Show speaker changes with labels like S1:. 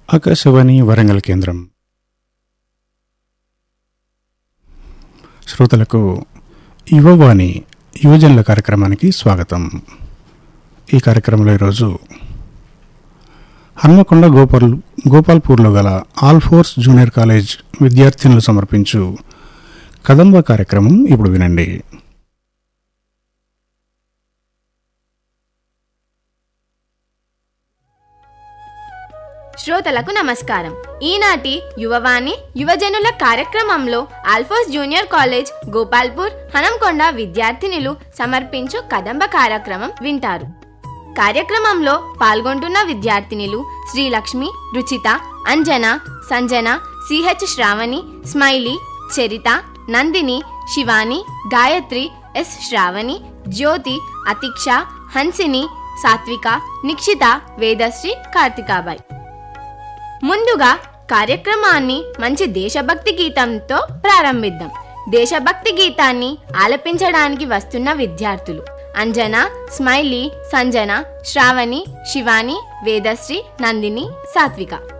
S1: ఆకాశవాణి వరంగల్ కేంద్రం శ్రోతలకు యువవాణి యువజనుల కార్యక్రమానికి స్వాగతం ఈ కార్యక్రమంలో ఈరోజు హన్మకొండ గోపాల్ గోపాల్పూర్లో గల ఆల్ ఫోర్స్ జూనియర్ కాలేజ్ విద్యార్థినులు సమర్పించు కదంబ కార్యక్రమం ఇప్పుడు వినండి
S2: శ్రోతలకు నమస్కారం ఈనాటి యువవాణి యువజనుల కార్యక్రమంలో ఆల్ఫోస్ జూనియర్ కాలేజ్ గోపాల్పూర్ హనంకొండ విద్యార్థినులు సమర్పించు కదంబ కార్యక్రమం వింటారు కార్యక్రమంలో పాల్గొంటున్న విద్యార్థినులు Srilakshmi Ruchitha Anjana Sanjana CH Sravani Smiley Charitha Nandini Shivani Gayatri S Sravani Jyothi Athiksha Hansini Satvika Nikshitha Vedasri కార్తికాబాయ్ ముందుగా కార్యక్రమాన్ని మంచి దేశభక్తి గీతంతో ప్రారంభిద్దాం దేశభక్తి గీతాన్ని ఆలపించడానికి వస్తున్న విద్యార్థులు అంజన స్మైలీ సంజన శ్రావణి శివాని వేదశ్రీ నందిని సాత్విక